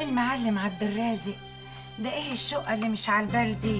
المعلم عبد الرازق ده ايه الشقة اللي مش على البال دي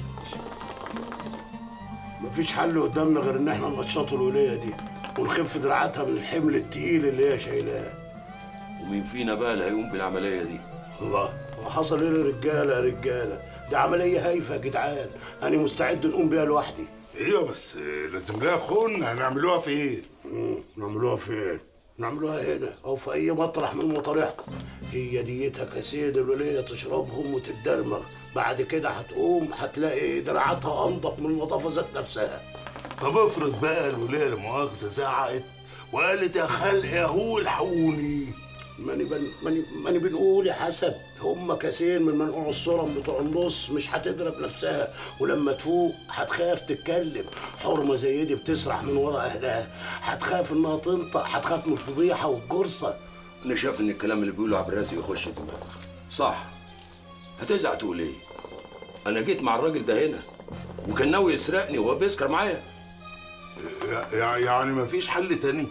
مفيش حل قدامنا غير ان احنا ننشطوا الوليه دي ونخف دراعاتها من الحمل التقيل اللي هي شايلاه ومين فينا بقى اللي هيقوم بالعمليه دي الله وحصل ايه للرجاله يا رجاله دي عمليه هايفه يا جدعان انا مستعد نقوم بيها لوحدي ايوه بس لازم لها خن هنعملوها فين؟ مم، نعملوها فين نعملوها هنا او في اي مطرح من مطارحكم هي ديتها كاسين الوليه تشربهم وتتدرمغ بعد كده هتقوم هتلاقي دراعاتها انضف من النظافه ذات نفسها طب افرض بقى الوليه المؤاخذه زعقت وقالت يا خلق يا هو الحقوني ماني بن ماني ماني بنقول يا حسب هم كاسين من منقوع الصرم بتوع النص مش هتضرب نفسها ولما تفوق هتخاف تتكلم حرمه زي دي بتسرح من ورا اهلها هتخاف انها تنطق هتخاف من الفضيحه والجرصه انا شايف ان الكلام اللي بيقوله عبد الرازق يخش دماغك صح هتزعل تقول ايه انا جيت مع الراجل ده هنا وكان ناوي يسرقني وهو بيسكر معايا يع- يعني مفيش حل تاني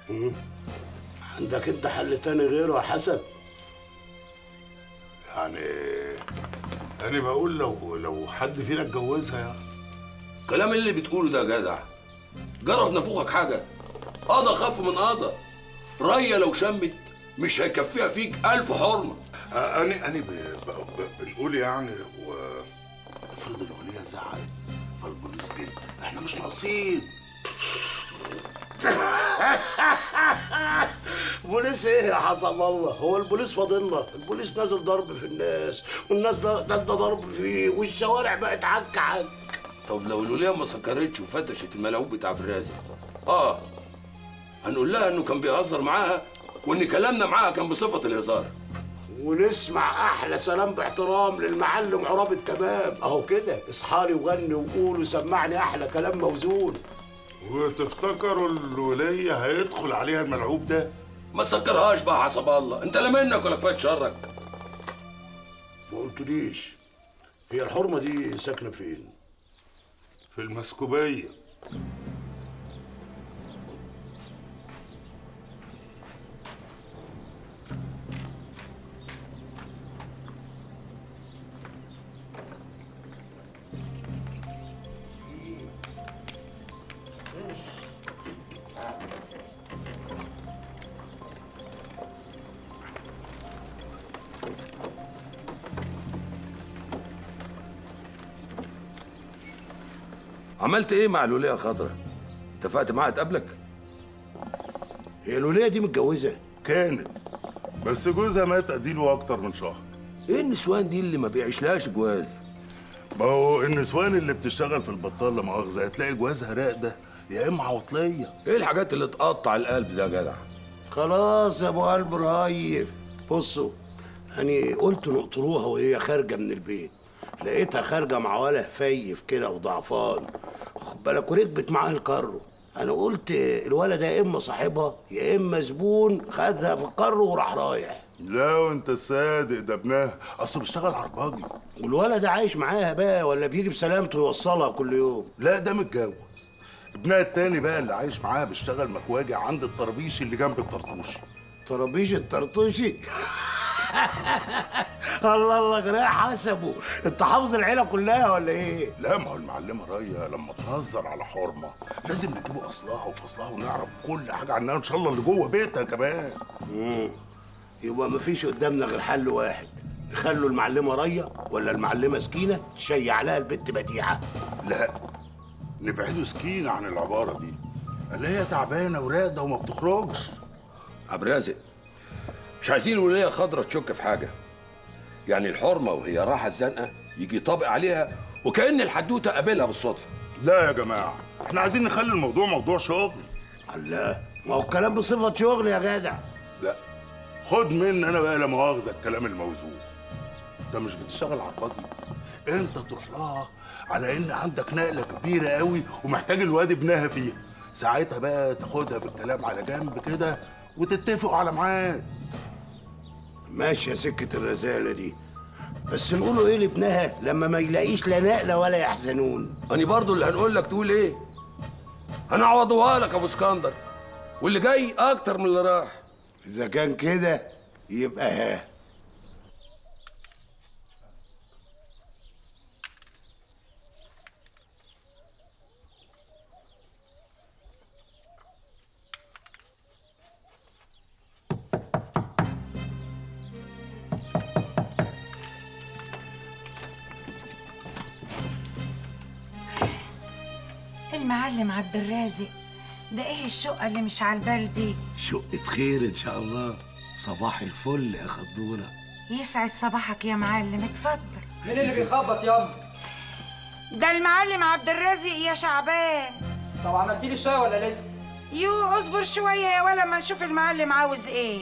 عندك انت حل تاني غيره يا حسب يعني انا بقول لو لو حد فينا اتجوزها يعني الكلام اللي بتقوله ده يا جدع جرى في نافوخك حاجه قضى خف من قضى ريا لو شمت مش هيكفيها فيك ألف حرمه آه، انا انا ب- ب- ب- بنقول يعني لو افرض الوليه زعقت فالبوليس جه احنا مش ناقصين بوليس ايه يا حسب الله هو البوليس فاضلنا البوليس نازل ضرب في الناس والناس ده ده ده ضرب فيه والشوارع بقت عك عك طب لو الوليه ما سكرتش وفتشت الملعوب بتاع عبد الرازق اه هنقول لها انه كان بيهزر معاها وان كلامنا معاها كان بصفه الهزار ونسمع احلى سلام باحترام للمعلم عراب التمام اهو كده اصحالي وغني وقول وسمعني احلى كلام موزون وتفتكروا الوليه هيدخل عليها الملعوب ده ما تسكرهاش بقى حسب الله انت لا منك ولا كفايه شرك ما قلتليش هي الحرمه دي ساكنه فين في المسكوبيه عملت ايه مع الوليه خضرة اتفقت معاها تقابلك هي الوليه دي متجوزه كانت بس جوزها مات اديله اكتر من شهر ايه النسوان دي اللي ما بيعيشلهاش جواز ما هو النسوان اللي بتشتغل في البطال لا مؤاخذه هتلاقي جوازها راقده يا اما عطليه ايه الحاجات اللي تقطع القلب ده يا جدع خلاص يا ابو قلب رهيف بصوا يعني قلت نقطروها وهي خارجه من البيت لقيتها خارجه مع ولا فيف كده وضعفان خد بالك وركبت معاه الكرو انا قلت الولد ده يا اما صاحبها يا اما زبون خدها في الكرو وراح رايح لا وانت الصادق ده ابنها اصله بيشتغل عرباجي والولد ده عايش معاها بقى ولا بيجي بسلامته يوصلها كل يوم لا ده متجوز ابنها التاني بقى اللي عايش معاها بيشتغل مكواجي عند الطرابيش اللي جنب الطرطوشي طرابيش الطرطوشي الله الله جراح حسبه انت حافظ العيله كلها ولا ايه لا ما هو المعلمه رايه لما تهزر على حرمه لازم نجيبوا اصلها وفصلها ونعرف كل حاجه عنها ان شاء الله اللي جوه بيتها كمان مم. يبقى مفيش قدامنا غير حل واحد نخلوا المعلمه ريا ولا المعلمه سكينه تشيع لها البت بديعه لا نبعدوا سكينه عن العباره دي اللي هي تعبانه وراقده وما بتخرجش عبد الرازق مش عايزين الوليه خضرة تشك في حاجه يعني الحرمه وهي راحه الزنقه يجي يطابق عليها وكأن الحدوته قابلها بالصدفه لا يا جماعه احنا عايزين نخلي الموضوع موضوع شغل الله ما هو الكلام بصفه شغل يا جدع لا خد مني انا بقى لا مؤاخذه الكلام الموزون انت مش بتشتغل عرباجي انت تروح لها على ان عندك نقله كبيره قوي ومحتاج الواد ابنها فيها ساعتها بقى تاخدها بالكلام على جنب كده وتتفقوا على ميعاد ماشيه سكه الرزاله دي بس نقولوا ايه لابنها لما ما يلاقيش لا نقله ولا يحزنون أنا برضو اللي هنقول لك تقول إيه هنعوضوها لك يا أبو اسكندر واللي جاي أكتر من اللي راح اذا كان كده يبقى ها المعلم عبد الرازق ده ايه الشقة اللي مش على البال دي شقة خير ان شاء الله صباح الفل يا خضورة يسعد صباحك يا معلم اتفضل مين اللي بيخبط ياما؟ ده المعلم عبد الرازق يا شعبان طب عملتي لي الشاي ولا لسه؟ يو اصبر شوية يا ولا ما نشوف المعلم عاوز ايه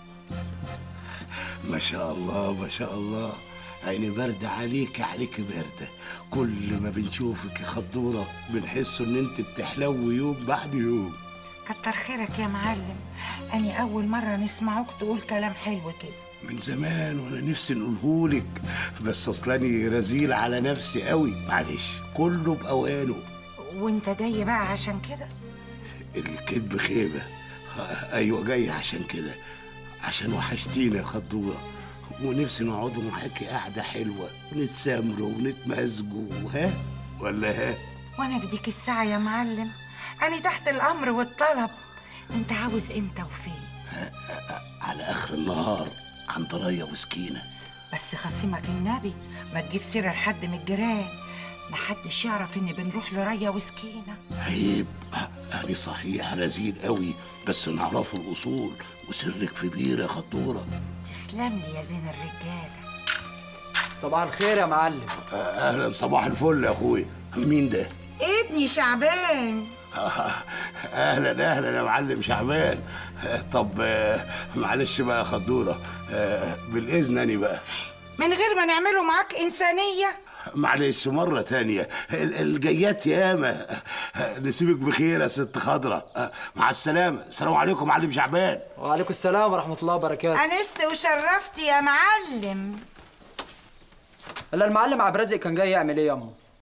ما شاء الله ما شاء الله عيني باردة عليك عليك باردة كل ما بنشوفك يا خضورة بنحس ان انت بتحلو يوم بعد يوم كتر خيرك يا معلم أني أول مرة نسمعوك تقول كلام حلو كده من زمان وانا نفسي نقولهولك بس اصلاني رزيل على نفسي قوي معلش كله باوانه وانت جاي بقى عشان كده الكذب خيبة ايوه جاي عشان كده عشان وحشتينا يا خضورة ونفسي نقعدوا معاكي قعدة حلوة ونتسامروا ونتمزجوا ها ولا ها وانا في ديك الساعة يا معلم أنا تحت الأمر والطلب انت عاوز امتى وفين على اخر النهار عند ريا وسكينة بس خصيمك النبي ما تجيب سيرة لحد من الجيران محدش يعرف اني بنروح لريا وسكينة عيب أنا صحيح رزيل قوي بس نعرفوا الأصول وسرك في بير يا خضورة تسلم لي يا زين الرجالة صباح الخير يا معلم أهلا صباح الفل يا أخوي مين ده؟ ابني شعبان أهلا أهلا يا معلم شعبان طب آه، معلش بقى يا خضورة آه، بالإذن أني بقى من غير ما نعمله معاك إنسانية معلش مرة تانية ال- الجيات ياما نسيبك بخير يا ست خضرة آه، مع السلامة السلام عليكم معلم شعبان وعليكم السلام ورحمة الله وبركاته أنست وشرفت يا معلم الا المعلم عبد الرازق كان جاي يعمل ايه ياما؟